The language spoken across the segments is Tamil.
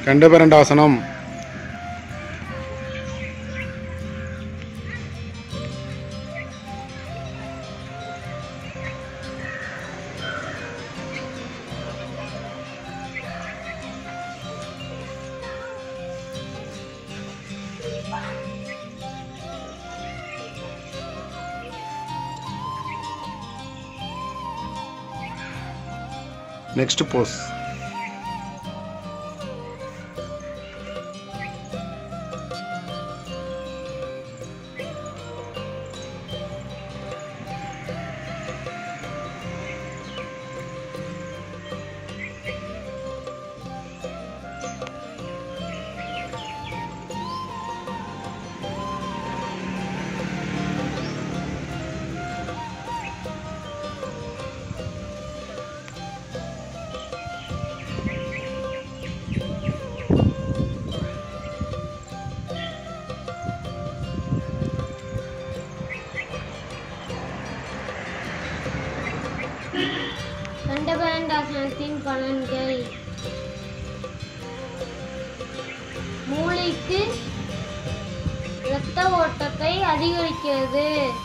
கண்டபரண்டாசனம் நெக்ஸ்ட் போஸ் கண்டபரண்டாசனத்தின் பலன்கள் மூளைக்கு இரத்த ஓட்டத்தை அதிகரிக்கிறது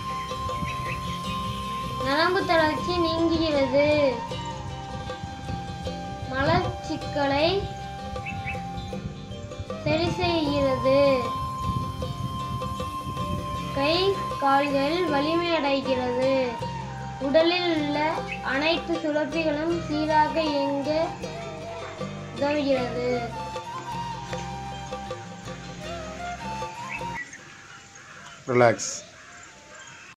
நரம்பு தளர்ச்சி நீங்குகிறது மலச்சிக்கலை சரி செய்கிறது கை கால்கள் வலிமையடைகிறது உடலில் உள்ள அனைத்து சுழற்சிகளும் சீராக இயங்க உதவுகிறது ரிலாக்ஸ்